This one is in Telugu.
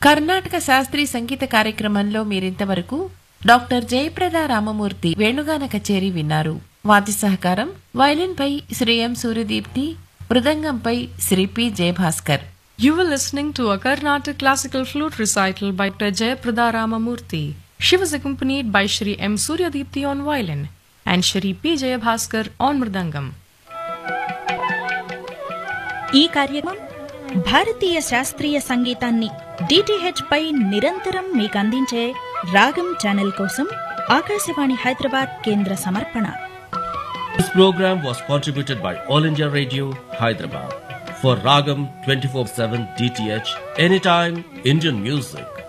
కర్ణాటక శాస్త్రీయ సంగీత కార్యక్రమంలో మీరింతవరకు డాక్టర్ జయప్రద రామమూర్తి వేణుగాన కచేరి విన్నారు వాద్య సహకారం వైలిన్ పై శ్రీ ఎం సూర్యదీప్తి మృదంగంపై Shri P Jayabhaskar You were listening to a Carnatic classical flute recital by Dr. Jayaprada Ramamurthy. She was accompanied by Shri M. Suryadipti on violin and Shri P. Jayabhaskar on mridangam. ఈ కార్యక్రమం భారతీయ శాస్త్రీయ సంగీతాన్ని డిటిహెచ్ పై నిరంతరం మీకు అందించే రాగం ఛానల్ కోసం ఆకాశవాణి హైదరాబాద్ కేంద్ర సమర్పణ This program was contributed by All India Radio, Hyderabad. For Ragam 24-7 DTH, anytime Indian music.